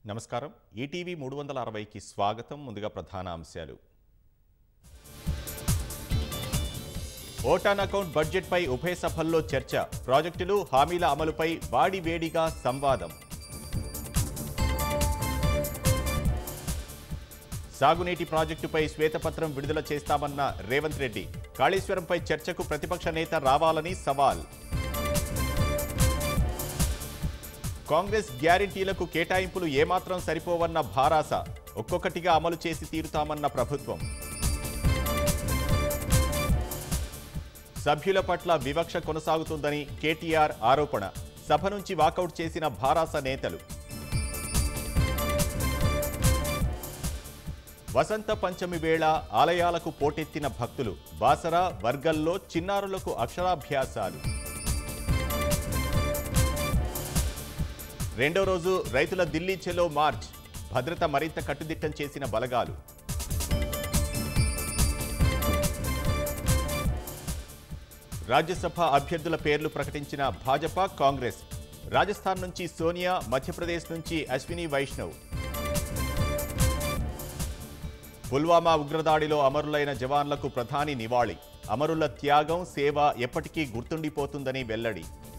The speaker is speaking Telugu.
నమస్కారం ఈటీవీ మూడు వందల అరవైకి స్వాగతం ముందుగా ప్రధాన అంశాలు ఓటాన్ అకౌంట్ బడ్జెట్పై ఉభయ సభల్లో చర్చ ప్రాజెక్టులు హామీల అమలుపై వాడి వేడిగా సంవాదం సాగునీటి ప్రాజెక్టుపై శ్వేతపత్రం విడుదల చేస్తామన్న రేవంత్ రెడ్డి కాళేశ్వరంపై చర్చకు ప్రతిపక్ష నేత రావాలని సవాల్ కాంగ్రెస్ గ్యారంటీలకు కేటాయింపులు ఏమాత్రం సరిపోవన్న భారాస ఒక్కొక్కటిగా అమలు చేసి తీరుతామన్న ప్రభుత్వం సభ్యుల పట్ల వివక్ష కొనసాగుతుందని కేటీఆర్ ఆరోపణ సభ నుంచి వాకౌట్ చేసిన భారాస నేతలు వసంత పంచమి వేళ ఆలయాలకు పోటెత్తిన భక్తులు బాసరా వర్గల్లో చిన్నారులకు అక్షరాభ్యాసాలు రెండో రోజు రైతుల ఢిల్లీ చెలో మార్చ్ భద్రత మరింత కట్టుదిట్టం చేసిన బలగాలు రాజ్యసభ అభ్యర్థుల పేర్లు ప్రకటించిన భాజపా కాంగ్రెస్ రాజస్థాన్ నుంచి సోనియా మధ్యప్రదేశ్ నుంచి అశ్విని వైష్ణవ్ పుల్వామా ఉగ్రదాడిలో అమరులైన జవాన్లకు ప్రధాని నివాళి అమరుల త్యాగం సేవ ఎప్పటికీ గుర్తుండిపోతుందని వెల్లడి